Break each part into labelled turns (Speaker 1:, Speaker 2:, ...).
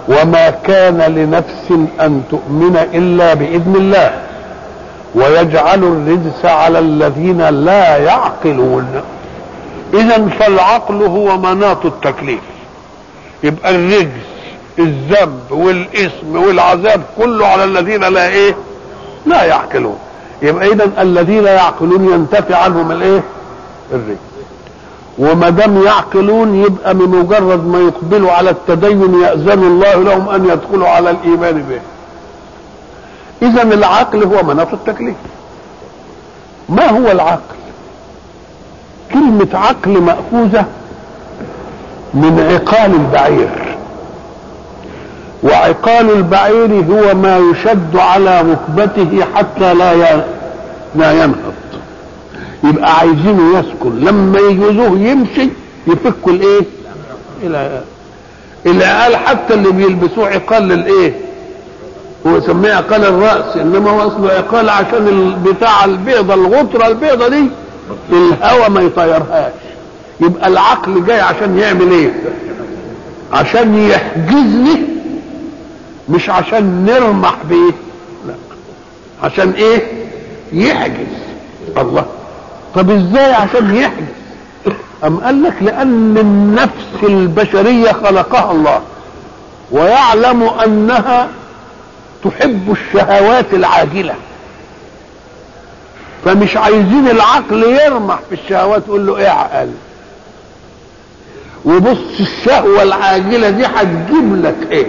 Speaker 1: وما كان لنفس ان تؤمن الا باذن الله ويجعل الرجس على الذين لا يعقلون اذا فالعقل هو مناط التكليف يبقى الرجس الذنب والاثم والعذاب كله على الذين لا ايه لا يعقلون يبقى اذا الذين يعقلون ينتفي عنهم الايه الرجس وما دام يعقلون يبقى بمجرد ما يقبلوا على التدين يأذن الله لهم ان يدخلوا على الايمان به اذا العقل هو مناط التكليف ما هو العقل كلمة عقل مأخوذة من عقال البعير وعقال البعير هو ما يشد على ركبته حتى لا لا ينهض يبقى عايزينه يسكن لما يجوزوه يمشي يفكوا الايه الى العقال حتى اللي بيلبسوه عقال للايه هو سميه عقال الراس انما هو اصله عقال عشان بتاع البيضه الغطره البيضه دي الهواء ما يطيرهاش يبقى العقل جاي عشان يعمل ايه عشان يحجزني مش عشان نرمح بيه لا عشان ايه يحجز الله طب ازاي عشان يحجز ام قال لك لان النفس البشريه خلقها الله ويعلم انها تحب الشهوات العاجله فمش عايزين العقل يرمح في الشهوات تقول له اعقل وبص الشهوه العاجله دي هتجيب لك ايه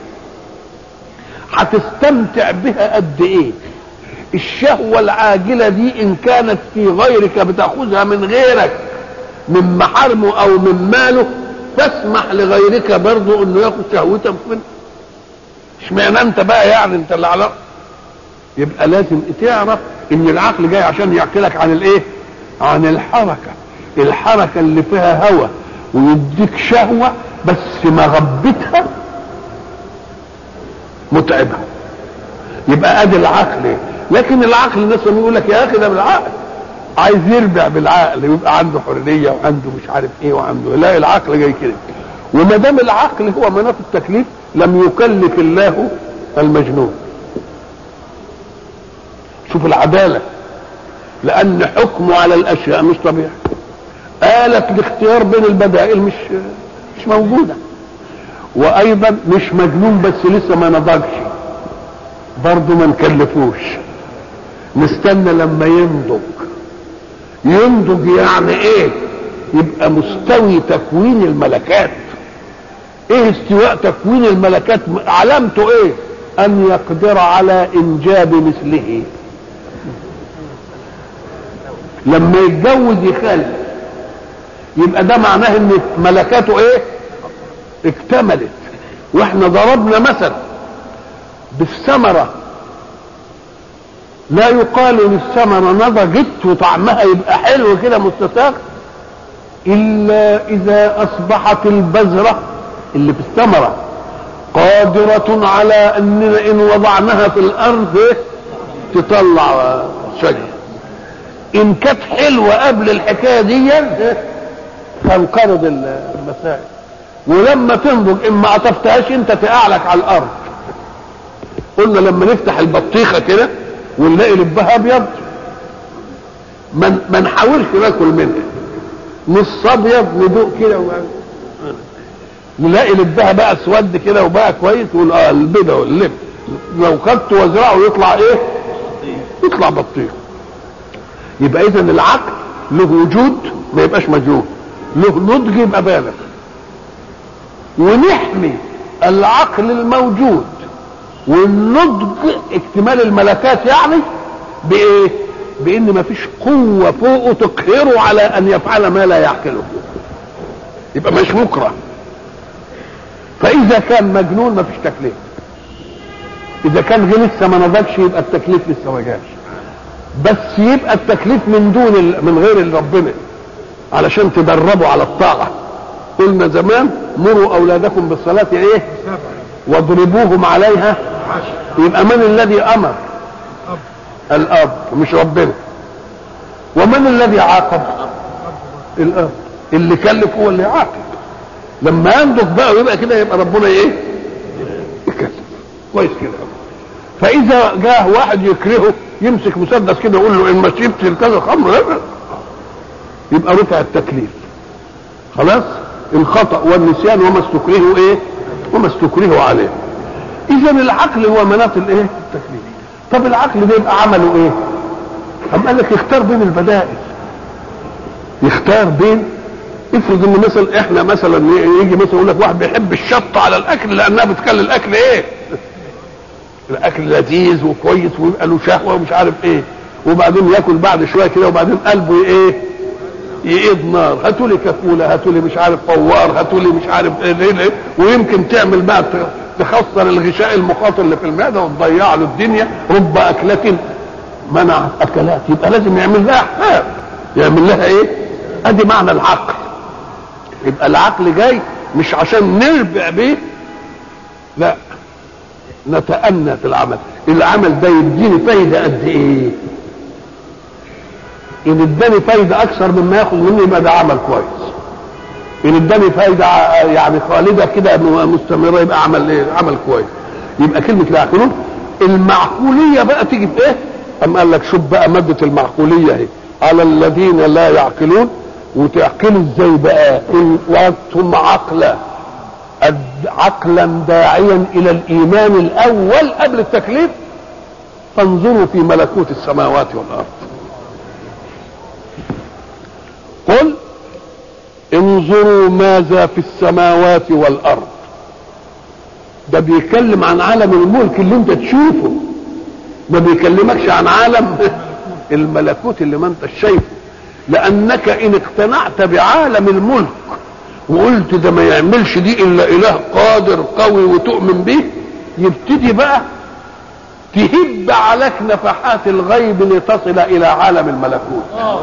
Speaker 1: هتستمتع بها قد ايه الشهوة العاجلة دي إن كانت في غيرك بتأخذها من غيرك من محارمه أو من ماله تسمح لغيرك برضه إنه ياخد شهوتك منه اشمعنى أنت بقى يعني أنت اللي على يبقى لازم تعرف إن العقل جاي عشان يعقلك عن الإيه؟ عن الحركة الحركة اللي فيها هوى ويديك شهوة بس مغبتها متعبة يبقى ادي العقل لكن العقل الناس لما يقول لك يا اخي ده بالعقل عايز يربع بالعقل يبقى عنده حريه وعنده مش عارف ايه وعنده لا العقل جاي كده وما دام العقل هو مناط التكليف لم يكلف الله المجنون شوف العداله لان حكمه على الاشياء مش طبيعي آلة الاختيار بين البدائل مش مش موجودة وأيضا مش مجنون بس لسه ما نضجش برضه ما نكلفوش نستنى لما ينضج ينضج يعني ايه يبقى مستوي تكوين الملكات ايه استواء تكوين الملكات علامته ايه ان يقدر على انجاب مثله لما يتجوز يخلف يبقى ده معناه ان ملكاته ايه اكتملت واحنا ضربنا مثل بالثمرة لا يقال للثمرة نضجت وطعمها يبقى حلو كده مستساغ إلا إذا أصبحت البذرة اللي في الثمرة قادرة على أننا إن وضعناها في الأرض تطلع شجر إن كانت حلوة قبل الحكاية دي تنقرض المسائل ولما تنضج إما عطفتهاش أنت تقعلك على الأرض قلنا لما نفتح البطيخه كده ونلاقي لبها ابيض ما ما نحاولش ناكل منها نص ابيض ندوق كده نلاقي لبها بقى اسود كده وبقى كويس ونقول اه البيضه واللب لو خدت وازرعه يطلع ايه؟ يطلع بطيخ يبقى اذا العقل له وجود ما يبقاش مجنون له نضج يبقى بالغ ونحمي العقل الموجود والنضج اكتمال الملكات يعني بايه بان ما فيش قوة فوقه تقهره على ان يفعل ما لا يعقله يبقى مش مكره فاذا كان مجنون ما فيش تكليف اذا كان غير لسه ما نضجش يبقى التكليف لسه ما جاش بس يبقى التكليف من دون ال... من غير ربنا علشان تدربوا على الطاعه قلنا زمان مروا اولادكم بالصلاه ايه واضربوهم عليها يبقى من الذي امر الاب مش ربنا ومن الذي عاقب الاب اللي كلف هو اللي عاقب لما ينضج بقى ويبقى كده يبقى ربنا ايه كويس كده فاذا جاء واحد يكرهه يمسك مسدس كده يقول له ان ما شربتش كذا خمر يبقى رفع التكليف خلاص الخطا والنسيان وما استكرهوا ايه وما استكرهوا عليه اذا العقل هو مناط الايه التكليف طب العقل ده يبقى عمله ايه أم قال لك يختار بين البدائل يختار بين افرض ان مثلا احنا مثلا يجي مثلا يقول لك واحد بيحب الشطه على الاكل لانها بتخلي الاكل ايه الاكل لذيذ وكويس ويبقى له شهوه ومش عارف ايه وبعدين ياكل بعد شويه كده وبعدين قلبه ايه يقيض نار هاتوا لي كفوله هاتوا لي مش عارف فوار هاتوا لي مش عارف ايه ليه ليه ويمكن تعمل بقى تخسر الغشاء المخاطر اللي في المعده وتضيع له الدنيا رب اكله منع اكلات يبقى لازم يعمل لها حساب يعمل لها ايه ادي معنى العقل يبقى العقل جاي مش عشان نربع بيه لا نتأنى في العمل العمل ده يديني فايدة قد ايه ان اداني فايدة اكثر مما ياخذ مني يبقى ده عمل كويس ان اداني فايدة يعني خالدة كده مستمرة يبقى عمل ايه عمل كويس يبقى كلمة لا يعقلون المعقولية بقى تيجي في ايه اما قال لك شوف بقى مادة المعقولية اهي على الذين لا يعقلون وتعقلوا ازاي بقى ان وجدتم عقلا عقلا داعيا الى الايمان الاول قبل التكليف فانظروا في ملكوت السماوات والارض قل انظروا ماذا في السماوات والارض ده بيتكلم عن عالم الملك اللي انت تشوفه ما بيكلمكش عن عالم الملكوت اللي ما انت شايفه لانك ان اقتنعت بعالم الملك وقلت ده ما يعملش دي الا اله قادر قوي وتؤمن به يبتدي بقى تهب عليك نفحات الغيب لتصل الى عالم الملكوت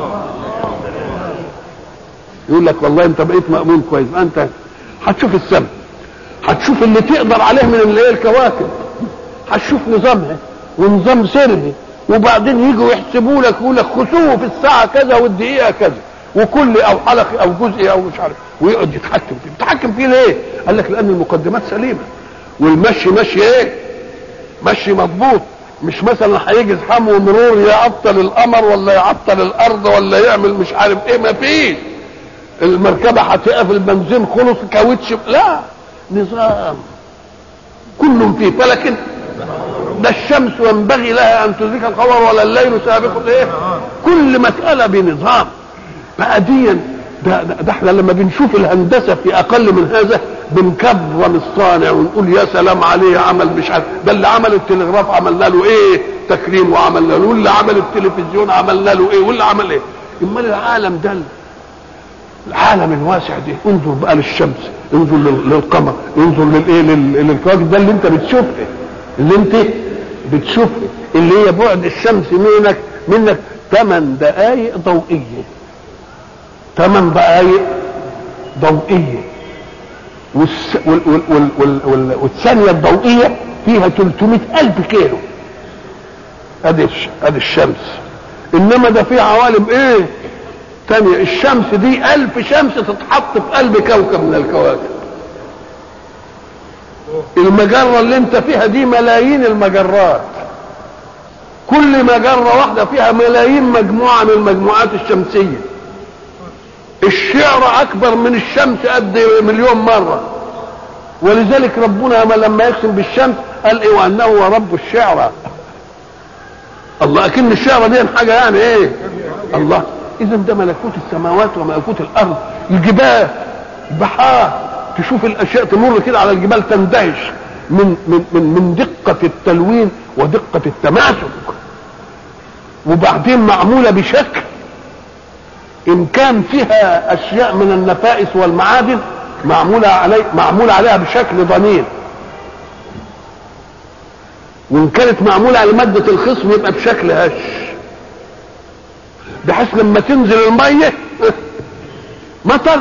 Speaker 1: يقول لك والله انت بقيت مأمون كويس انت هتشوف السماء هتشوف اللي تقدر عليه من اللي هي الكواكب هتشوف نظامها ونظام سربي وبعدين يجوا يحسبوا لك يقول لك خسوه في الساعه كذا والدقيقه كذا وكل او حلقي او جزء او مش عارف ويقعد يتحكم فيه يتحكم فيه ليه؟ قال لك لان المقدمات سليمه والمشي مشي ايه؟ مشي مضبوط مش مثلا هيجي زحام ومرور يعطل القمر ولا يعطل الارض ولا يعمل مش عارف ايه ما فيش المركبه هتقف البنزين خلص كاوتش لا نظام كل في فلك ده الشمس ينبغي لها ان تدرك القمر ولا الليل سابق الايه كل مساله بنظام بقى ديا ده, ده, ده احنا لما بنشوف الهندسه في اقل من هذا بنكرم الصانع ونقول يا سلام عليه عمل مش عارف ده اللي عمل التلغراف عملنا له ايه تكريم وعملنا له واللي عمل التلفزيون عملنا له ايه واللي عمل ايه امال العالم ده العالم الواسع ده انظر بقى للشمس انظر للقمر انظر للايه للكواكب ده اللي انت بتشوفه اللي انت بتشوفه اللي هي بعد الشمس منك منك ثمان دقائق ضوئيه ثمان دقائق ضوئيه والس... وال... وال... وال... وال... وال... والثانيه الضوئيه فيها 300 الف كيلو ادي ادي الشمس انما ده في عوالم ايه تانية الشمس دي ألف شمس تتحط في قلب كوكب من الكواكب المجرة اللي انت فيها دي ملايين المجرات كل مجرة واحدة فيها ملايين مجموعة من المجموعات الشمسية الشعر أكبر من الشمس قد مليون مرة ولذلك ربنا لما يقسم بالشمس قال ايه وانه هو رب الشعرى الله اكن الشعرى دي حاجه يعني ايه الله اذا ده ملكوت السماوات وملكوت الارض الجبال بحار تشوف الاشياء تمر كده على الجبال تندهش من من من من دقه التلوين ودقه التماسك وبعدين معموله بشكل ان كان فيها اشياء من النفائس والمعادن معموله علي معموله عليها بشكل ضنين وان كانت معموله على ماده الخصم يبقى بشكل هش بحيث لما تنزل الميه مطر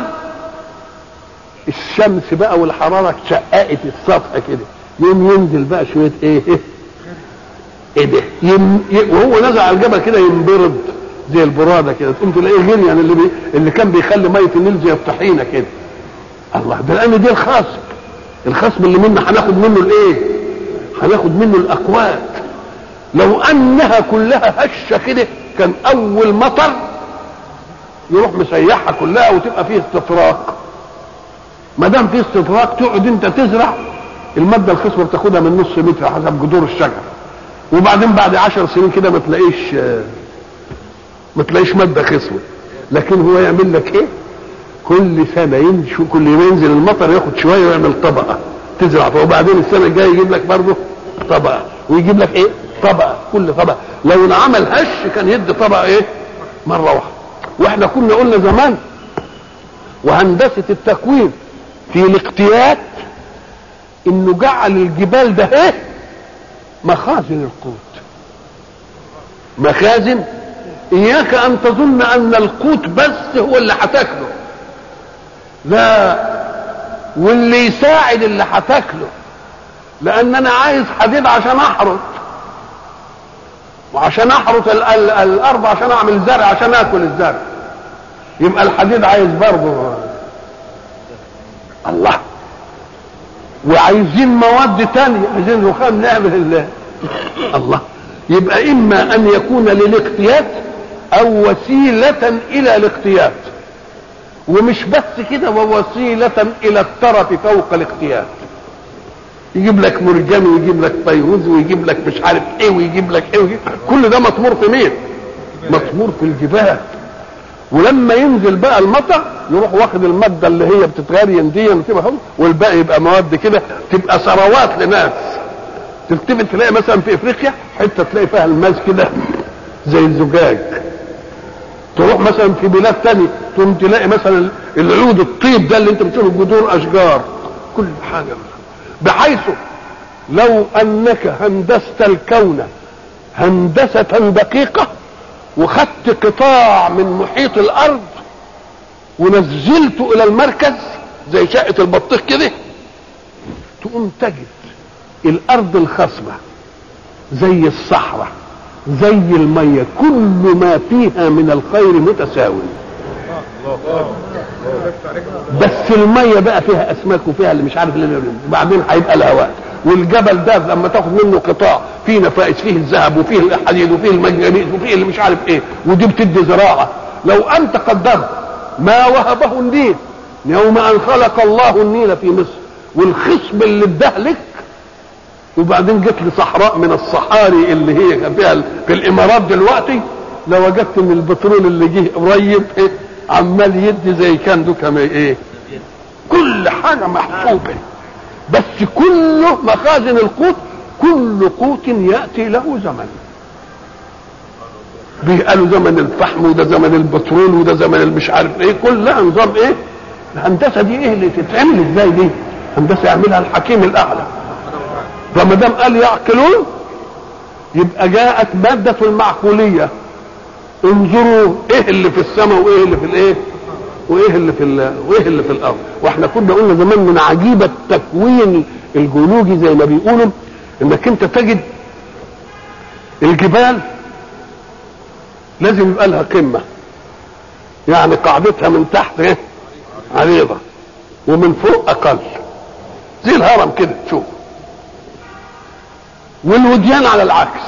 Speaker 1: الشمس بقى والحراره شققت السطح كده يوم ينزل بقى شويه ايه ايه ده يم... ي... وهو نزل على الجبل كده ينبرد زي البراده كده تقوم تلاقيه غليان اللي بي... اللي كان بيخلي ميه النيل زي الطحينه كده الله ده لان دي الخصم الخصم اللي منا هناخد منه الايه هناخد منه الاقوات لو انها كلها هشه كده كان اول مطر يروح مسيحها كلها وتبقى فيه استطراق ما دام فيه استطراق تقعد انت تزرع الماده الخصبه بتاخدها من نص متر حسب جذور الشجر وبعدين بعد عشر سنين كده ما تلاقيش ما تلاقيش ماده خصبه لكن هو يعمل لك ايه كل سنه ينشو كل ما ينزل المطر ياخد شويه ويعمل طبقه تزرع فيها وبعدين السنه الجايه يجيب لك برضه طبقه ويجيب لك ايه طبقه كل طبقه لو انعمل هش كان يدي طبقه ايه مره واحده واحنا كنا قلنا زمان وهندسه التكوين في الاقتيات انه جعل الجبال ده ايه مخازن القوت مخازن اياك ان تظن ان القوت بس هو اللي هتاكله لا واللي يساعد اللي هتاكله لان انا عايز حديد عشان احرث وعشان احرث ال- ال- الارض عشان اعمل زرع عشان اكل الزرع يبقى الحديد عايز برضه الله وعايزين مواد تانية عايزين رخام نعمل الله الله يبقى اما ان يكون للاقتيات او وسيلة الى الاقتيات ومش بس كده ووسيلة الى الترف فوق الاقتيات يجيب لك مرجان ويجيب لك فيروز ويجيب لك مش عارف ايه ويجيب لك ايه ويجيب كل ده مطمور في مين مطمور في الجبال ولما ينزل بقى المطر يروح واخد الماده اللي هي بتتغرين دي وتبقى هم والباقي يبقى مواد كده تبقى ثروات لناس تلتفت تلاقي مثلا في افريقيا حته تلاقي فيها الماس كده زي الزجاج تروح مثلا في بلاد تانية تقوم تلاقي مثلا العود الطيب ده اللي انت بتشوفه جذور اشجار كل حاجه بحيث لو انك هندست الكون هندسه دقيقه وخدت قطاع من محيط الارض ونزلته الى المركز زي شقه البطيخ كده تقوم تجد الارض الخصبه زي الصحراء زي الميه كل ما فيها من الخير متساوي بس الميه بقى فيها اسماك وفيها اللي مش عارف اللي وبعدين هيبقى الهواء والجبل ده لما تاخد منه قطاع فيه نفائس فيه الذهب وفيه الحديد وفيه المنجنيز وفيه اللي مش عارف ايه ودي بتدي زراعه لو انت قدرت ما وهبه النيل يوم ان خلق الله النيل في مصر والخصب اللي اداه لك وبعدين جت لي صحراء من الصحاري اللي هي فيها في الامارات دلوقتي لوجدت ان البترول اللي جه قريب ايه عمال يدي زي كان دوكا ما ايه كل حاجه محسوبه بس كله مخازن القوت كل قوت ياتي له زمن قالوا زمن الفحم وده زمن البترول وده زمن المش عارف ايه كلها نظام ايه الهندسه دي ايه اللي تتعمل ازاي دي هندسه يعملها الحكيم الاعلى فما دام قال يعقلون يبقى جاءت ماده المعقوليه انظروا ايه اللي في السماء وايه اللي في الايه وايه اللي في ال- وايه اللي في الارض واحنا كنا قلنا زمان من عجيبه التكوين الجيولوجي زي ما بيقولوا انك انت تجد الجبال لازم يبقى لها قمه يعني قاعدتها من تحت ايه عريضه ومن فوق اقل زي الهرم كده تشوف والوديان على العكس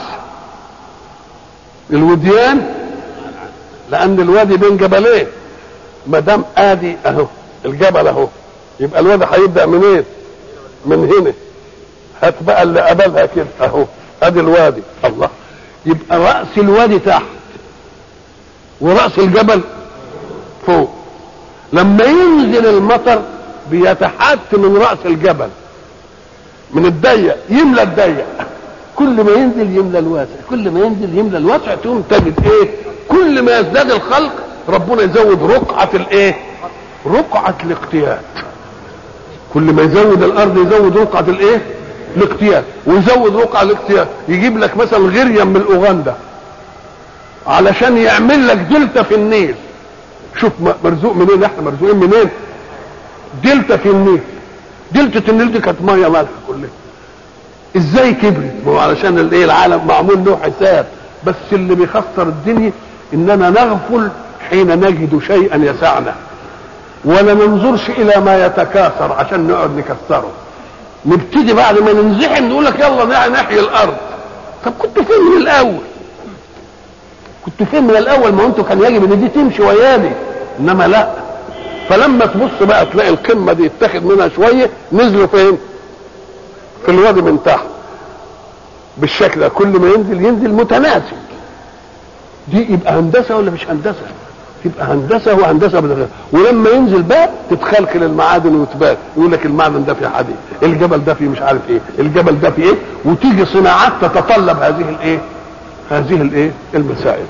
Speaker 1: الوديان لان الوادي بين جبلين ما دام ادي اهو الجبل اهو يبقى الوادي هيبدا منين من هنا هات بقى اللي قبلها كده اهو ادي الوادي الله يبقى راس الوادي تحت وراس الجبل فوق لما ينزل المطر بيتحت من راس الجبل من الضيق يملى الضيق كل ما ينزل يملى الواسع كل ما ينزل يملى الواسع تقوم تجد ايه كل ما يزداد الخلق ربنا يزود رقعة الايه رقعة الاقتياد كل ما يزود الارض يزود رقعة الايه الاقتياد ويزود رقعة الاقتياد يجيب لك مثلا غريا من اوغندا علشان يعمل لك دلتا في النيل شوف م- مرزوق منين احنا مرزوقين منين دلتا في النيل دلتا النيل دي كانت ميه مالحه كلها ازاي كبرت ما هو علشان الايه العالم معمول له حساب بس اللي بيخسر الدنيا اننا نغفل حين نجد شيئا يسعنا ولا ننظرش الى ما يتكاثر عشان نقعد نكسره نبتدي بعد ما ننزحم نقول لك يلا نحيي الارض طب كنتوا فين من الاول كنتوا فين من الاول ما انتوا كان يجب ان دي تمشي وياني انما لا فلما تبص بقى تلاقي القمه دي اتاخد منها شويه نزلوا فين في الوادي من تحت بالشكل ده كل ما ينزل ينزل متناسق دي يبقى هندسه ولا مش هندسه تبقى هندسه وهندسه بدغير. ولما ينزل بقى تتخلخل المعادن وتبان يقول لك المعدن ده فيه حديد الجبل ده فيه مش عارف ايه الجبل ده فيه ايه وتيجي صناعات تتطلب هذه الايه هذه الايه المسائل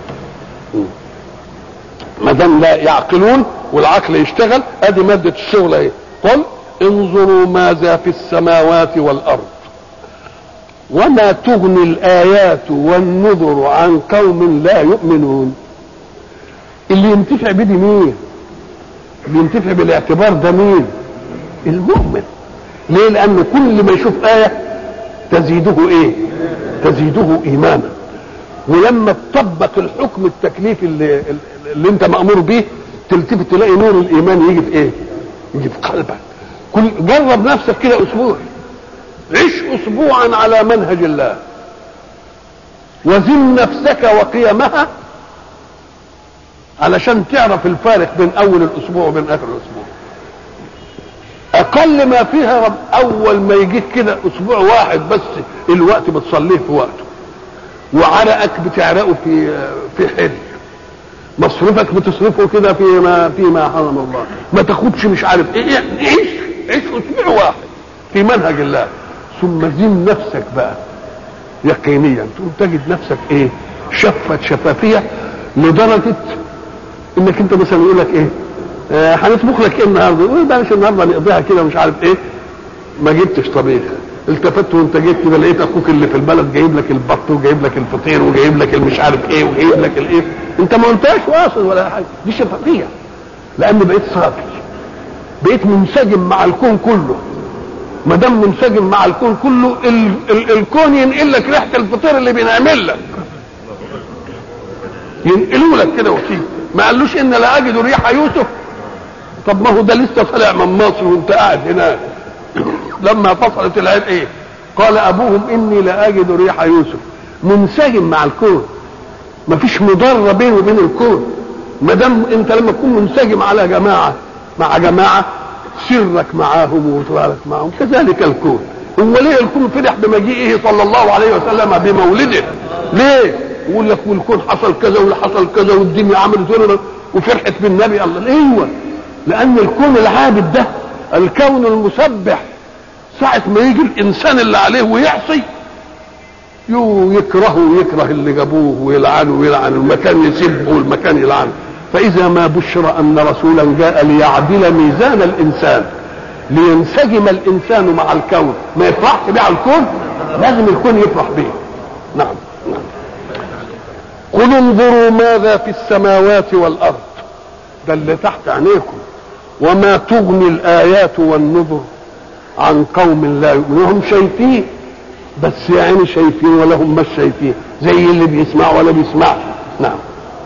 Speaker 1: ما دام لا يعقلون والعقل يشتغل ادي ماده الشغل اهي قل انظروا ماذا في السماوات والارض وما تغني الايات والنذر عن قوم لا يؤمنون اللي ينتفع بدي مين اللي ينتفع بالاعتبار ده مين المؤمن ليه لان كل ما يشوف ايه تزيده ايه تزيده ايمانا ولما تطبق الحكم التكليفي اللي, اللي انت مامور به تلتفت تلاقي نور الايمان يجي في ايه يجي في قلبك كل جرب نفسك كده اسبوع عش اسبوعا على منهج الله وزن نفسك وقيمها علشان تعرف الفارق بين اول الاسبوع وبين اخر الاسبوع اقل ما فيها رب اول ما يجيك كده اسبوع واحد بس الوقت بتصليه في وقته وعرقك بتعرقه في في حل مصروفك بتصرفه كده فيما فيما حرم الله ما تاخدش مش عارف ايه عيش عيش اسبوع واحد في منهج الله ثم زن نفسك بقى يقينيا تقوم تجد نفسك ايه شفت شفافيه لدرجه انك انت مثلا يقول لك ايه آه هنطبخ لك ايه النهارده يقول بلاش النهارده نقضيها كده مش عارف ايه ما جبتش طبيخ التفت وانت جيت كده لقيت اخوك اللي في البلد جايب لك البط وجايب لك الفطير وجايب لك المش عارف ايه وجايب لك الايه انت ما قلتهاش واصل ولا حاجه دي شفافيه لان بقيت صافي بقيت منسجم مع الكون كله ما دام منسجم مع الكون كله ال ال الكون ينقل لك ريحه الفطير اللي بينعمل لك ينقلوا لك كده وتيجي ما قالوش ان لا اجد ريح يوسف طب ما هو ده لسه طالع من مصر وانت قاعد هناك لما فصلت العين ايه قال ابوهم اني لا اجد ريح يوسف منسجم مع الكون ما فيش مضره بينه وبين الكون ما دام انت لما تكون منسجم على جماعه مع جماعه سرك معاهم وطلالك معاهم كذلك الكون هو ليه الكون فرح بمجيئه صلى الله عليه وسلم بمولده ليه يقول لك والكون حصل كذا واللي حصل كذا والدنيا عملت وفرحت بالنبي الله ايوه لان الكون العابد ده الكون المسبح ساعة ما يجي الإنسان اللي عليه ويعصي يكرهه ويكره اللي جابوه ويلعنه ويلعن المكان يسبه والمكان يلعنه فإذا ما بشر أن رسولا جاء ليعدل ميزان الإنسان لينسجم الإنسان مع الكون ما يفرحش بيه على الكون لازم الكون يفرح به نعم نعم قل انظروا ماذا في السماوات والأرض ده اللي تحت عينيكم وما تغني الآيات والنذر عن قوم لا يؤمنون هم شايفين بس يا عيني شايفين ولا هم مش شايفين زي اللي بيسمع ولا بيسمعش نعم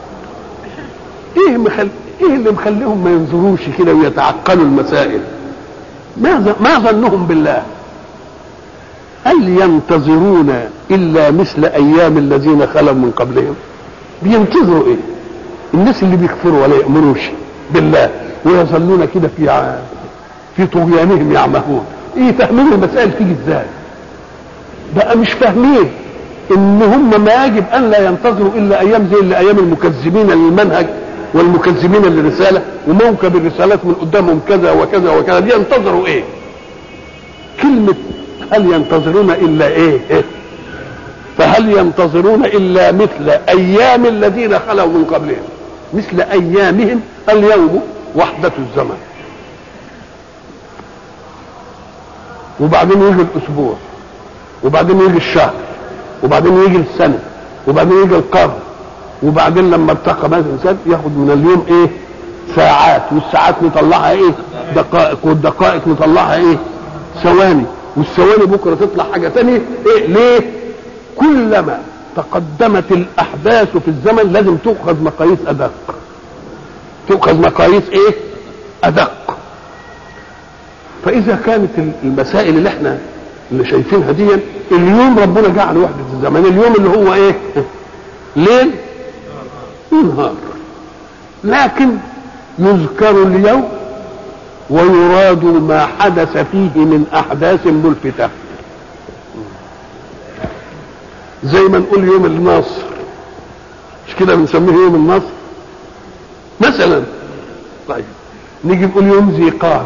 Speaker 1: ايه مخل... ايه اللي مخليهم ما ينظروش كده ويتعقلوا المسائل ما ما ظنهم بالله هل ينتظرون الا مثل ايام الذين خلوا من قبلهم بينتظروا ايه الناس اللي بيكفروا ولا يؤمنوش بالله ويظلون كده في ع... في طغيانهم يعمهون ايه فاهمين المسائل تيجي ازاي بقى مش فاهمين ان هم ما يجب ان لا ينتظروا الا ايام زي اللي ايام المكذبين للمنهج والمكذبين للرساله وموكب الرسالات من قدامهم كذا وكذا وكذا دي ينتظروا ايه كلمه هل ينتظرون الا ايه, إيه؟ فهل ينتظرون الا مثل ايام الذين خلوا من قبلهم مثل ايامهم اليوم وحده الزمن وبعدين يجي الاسبوع وبعدين يجي الشهر وبعدين يجي السنه وبعدين يجي القرن وبعدين لما ارتقى مثلا الانسان ياخد من اليوم ايه ساعات والساعات نطلعها ايه دقائق والدقائق نطلعها ايه ثواني والثواني بكره تطلع حاجه ثانيه ايه ليه كلما تقدمت الاحداث في الزمن لازم تؤخذ مقاييس ادق تؤخذ مقاييس ايه ادق فاذا كانت المسائل اللي احنا اللي شايفينها دي اليوم ربنا جعل وحدة الزمان اليوم اللي هو ايه ليل ونهار لكن يذكر اليوم ويراد ما حدث فيه من احداث ملفتة زي ما نقول يوم النصر مش كده بنسميه يوم النصر مثلا طيب نيجي نقول يوم ذي قار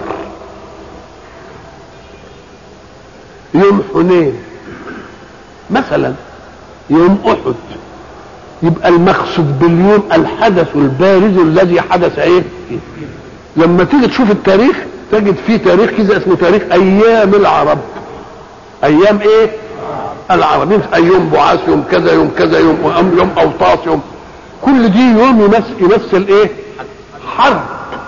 Speaker 1: يوم حنين مثلا يوم احد يبقى المقصود باليوم الحدث البارز الذي حدث ايه لما تيجي تشوف التاريخ تجد فيه تاريخ كذا اسمه تاريخ ايام العرب ايام ايه العرب يوم بعاث يوم كذا يوم كذا يوم يوم اوطاس يوم كل دي يوم يمثل, يمثل ايه حرب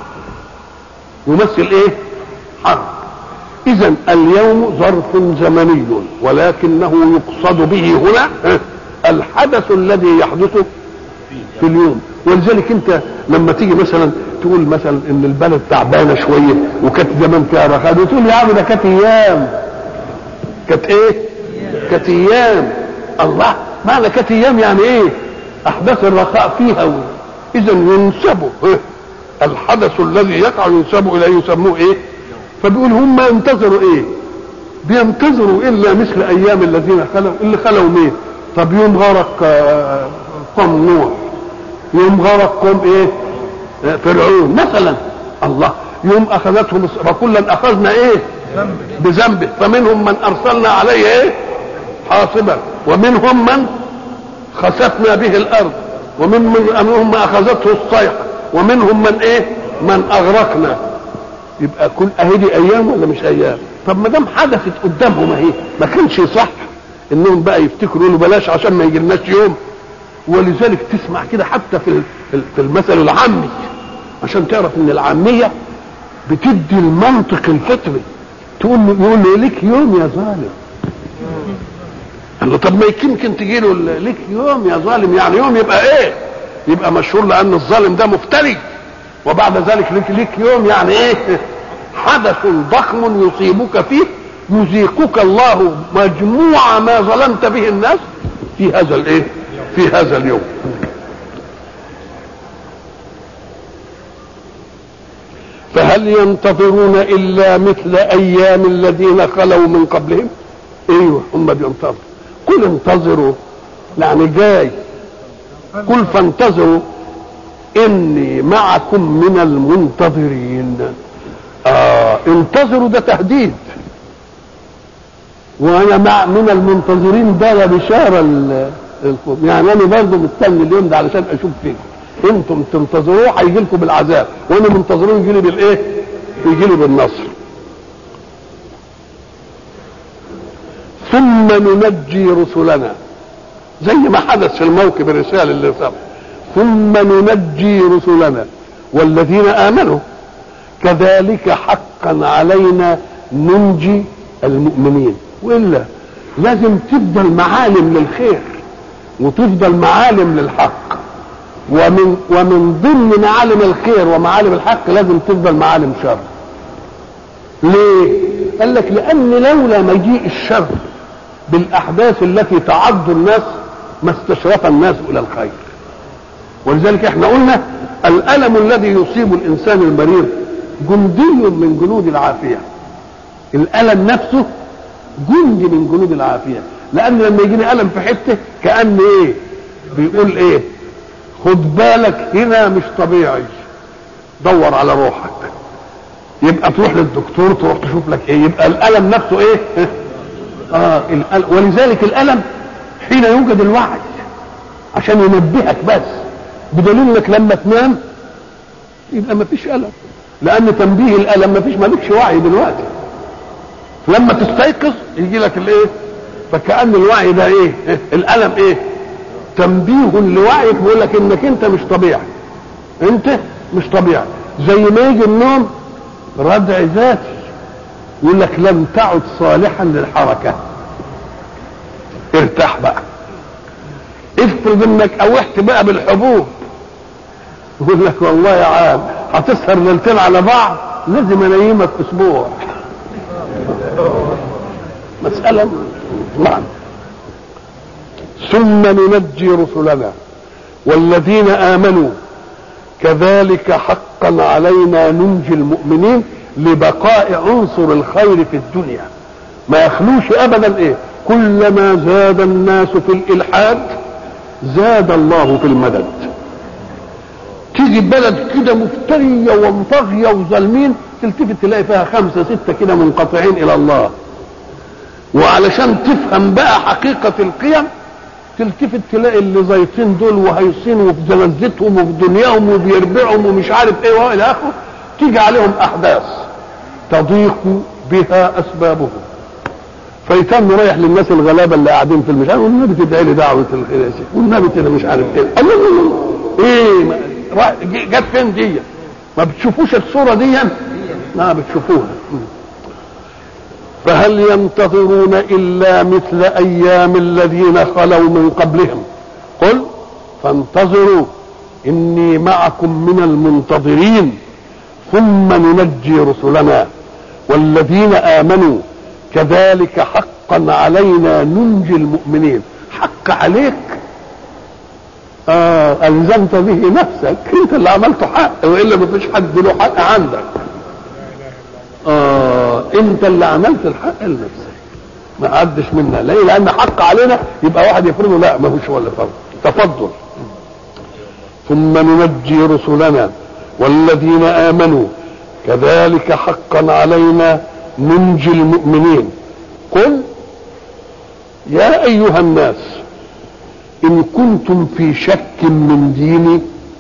Speaker 1: يمثل ايه حرب اذا اليوم ظرف زمني ولكنه يقصد به هنا الحدث الذي يحدث في اليوم ولذلك انت لما تيجي مثلا تقول مثلا ان البلد تعبانه شويه وكانت زمان فيها رخاء وتقول يا عم ده كانت ايام كانت ايه؟ كانت ايام الله معنى كانت ايام يعني ايه؟ احداث الرخاء فيها اذا ينسبوا الحدث الذي يقع ينسب اليه يسموه ايه؟ فبيقول هم ينتظروا ايه؟ بينتظروا الا مثل ايام الذين خلوا اللي خلوا مين؟ طب يوم غرق قوم نوح يوم غرق قوم ايه؟ فرعون مثلا الله يوم اخذتهم فكلا اخذنا ايه؟ بذنبه فمنهم من ارسلنا عليه ايه؟ حاصبا ومنهم من خسفنا به الارض ومنهم من اخذته الصيحه ومنهم من ايه؟ من اغرقنا يبقى كل اهي دي ايام ولا مش ايام؟ طب ما دام حدثت قدامهم اهي ما كانش صح انهم بقى يفتكروا له بلاش عشان ما يجيلناش يوم ولذلك تسمع كده حتى في في المثل العامي عشان تعرف ان العاميه بتدي المنطق الفطري تقول له يقول له ليك يوم يا ظالم قال له طب ما يمكن تجي له ليك يوم يا ظالم يعني يوم يبقى ايه يبقى مشهور لان الظالم ده مفتري وبعد ذلك ليك ليك يوم يعني ايه حدث ضخم يصيبك فيه يذيقك الله مجموع ما ظلمت به الناس في هذا الايه في هذا اليوم فهل ينتظرون الا مثل ايام الذين خلوا من قبلهم ايوه هم بينتظروا قل انتظروا يعني جاي قل فانتظروا اني معكم من المنتظرين آه انتظروا ده تهديد وانا مع من المنتظرين ده يا بشاره القوم يعني انا برضه مستني اليوم ده علشان اشوف فيكم انتم تنتظروه هيجي لكم بالعذاب وانا منتظروه يجي لي بالايه؟ يجي لي بالنصر ثم ننجي رسلنا زي ما حدث في الموكب الرسالة اللي سبق ثم ننجي رسلنا والذين آمنوا كذلك حقا علينا ننجي المؤمنين والا لازم تفضل معالم للخير وتفضل معالم للحق ومن ومن ضمن معالم الخير ومعالم الحق لازم تفضل معالم شر ليه قال لك لان لولا مجيء الشر بالاحداث التي تعض الناس ما استشرف الناس الى الخير ولذلك احنا قلنا الالم الذي يصيب الانسان المريض جندي من جنود العافيه الالم نفسه جندي من جنود العافيه لان لما يجيني الم في حته كان ايه بيقول ايه خد بالك هنا مش طبيعي دور على روحك يبقى تروح للدكتور تروح تشوف لك ايه يبقى الالم نفسه ايه اه الألم ولذلك الالم حين يوجد الوعي عشان ينبهك بس بدليل انك لما تنام يبقى ما فيش الم لان تنبيه الالم ما فيش مالكش وعي دلوقتي لما تستيقظ يجي لك الايه فكأن الوعي ده ايه الالم ايه تنبيه لوعيك بيقول لك انك انت مش طبيعي انت مش طبيعي زي ما يجي النوم ردع ذاتي يقول لك لم تعد صالحا للحركه ارتاح بقى افرض انك اوحت بقى بالحبوب يقول لك والله يا عام هتسهر ليلتين على بعض لازم انيمك اسبوع مسألة نعم ثم ننجي رسلنا والذين آمنوا كذلك حقا علينا ننجي المؤمنين لبقاء عنصر الخير في الدنيا ما يخلوش ابدا ايه كلما زاد الناس في الالحاد زاد الله في المدد تيجي بلد كده مفترية ومطغية وظالمين تلتفت تلاقي فيها خمسة ستة كده منقطعين إلى الله وعلشان تفهم بقى حقيقة القيم تلتفت تلاقي اللي زيطين دول وهيصين وفي زلزتهم وفي دنياهم وبيربعهم ومش عارف ايه والى اخره تيجي عليهم احداث تضيق بها اسبابهم فيتم رايح للناس الغلابه اللي قاعدين في المشاعر والنبي تدعي لي دعوه الخير يا شيخ والنبي كده مش عارف ايه الله الله الله ايه ما- جت فين دي ما بتشوفوش الصوره دي ما بتشوفوها فهل ينتظرون الا مثل ايام الذين خلوا من قبلهم قل فانتظروا اني معكم من المنتظرين ثم ننجي رسلنا والذين امنوا كذلك حقا علينا ننجي المؤمنين حق عليك آه الزمت به نفسك انت اللي عملته حق والا ما فيش حد له حق عندك آه انت اللي عملت الحق لنفسك ما حدش منا ليه لان حق علينا يبقى واحد يفرضه لا ما هوش هو اللي فرض تفضل ثم ننجي رسلنا والذين امنوا كذلك حقا علينا ننجي المؤمنين قل يا ايها الناس ان كنتم في شك من ديني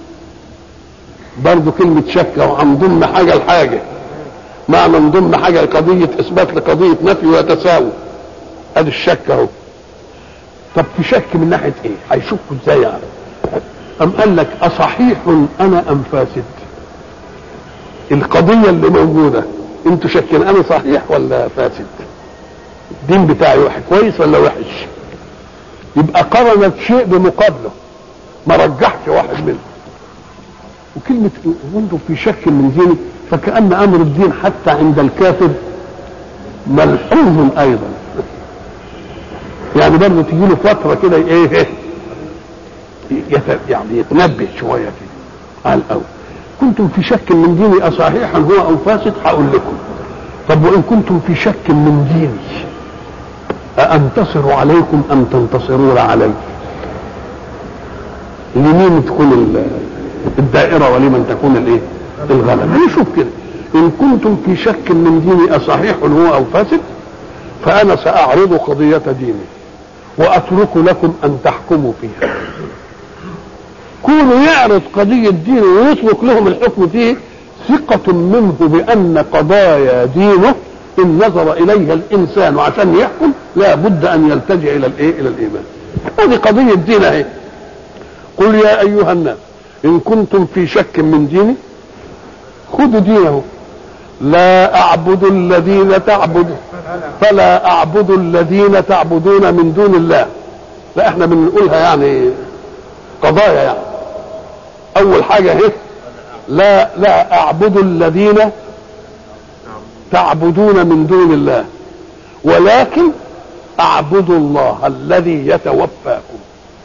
Speaker 1: برضو كلمة شك وهنضم حاجة لحاجة معنى نضم حاجة لقضية إثبات لقضية نفي ويتساوي ادي الشك اهو طب في شك من ناحية ايه؟ هيشكوا ازاي يعني؟ أم قال لك أصحيح أنا أم فاسد؟ القضية اللي موجودة انتوا شاكين أنا صحيح ولا فاسد؟ الدين بتاعي وحش كويس ولا وحش؟ يبقى قرنت شيء بمقابله ما رجحش واحد منهم وكلمة وانتم في شك من ديني فكأن أمر الدين حتى عند الكافر ملحوظ أيضا يعني برضه تجي له فترة كده ايه يت- يعني يتنبه شوية كده على الأول كنتم في شك من ديني أصحيح هو أو فاسد هقول لكم طب وإن كنتم في شك من ديني أأنتصر عليكم أم تنتصرون علي لمين تكون ال- الدائرة ولمن تكون الايه الغلبة نشوف كده إن كنتم في شك من ديني أصحيح هو أو فاسد فأنا سأعرض قضية ديني وأترك لكم أن تحكموا فيها كونوا يعرض قضية دينه ويترك لهم الحكم فيه ثقة منه بأن قضايا دينه إن نظر إليها الإنسان عشان يحكم لا بد أن يلتجئ إلى الإيه؟ إلى الإيمان. هذه قضية دين أهي. قل يا أيها الناس إن كنتم في شك من ديني خذوا دينه لا أعبد الذين تعبد فلا أعبد الذين تعبدون من دون الله لا احنا بنقولها يعني قضايا يعني أول حاجة اهي لا لا أعبد الذين تعبدون من دون الله ولكن أعبد الله الذي يتوفاكم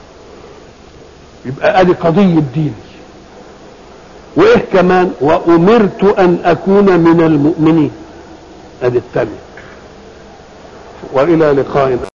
Speaker 1: يبقى ادي قضية دين وايه كمان وامرت ان اكون من المؤمنين ادي الثانية والى لقاء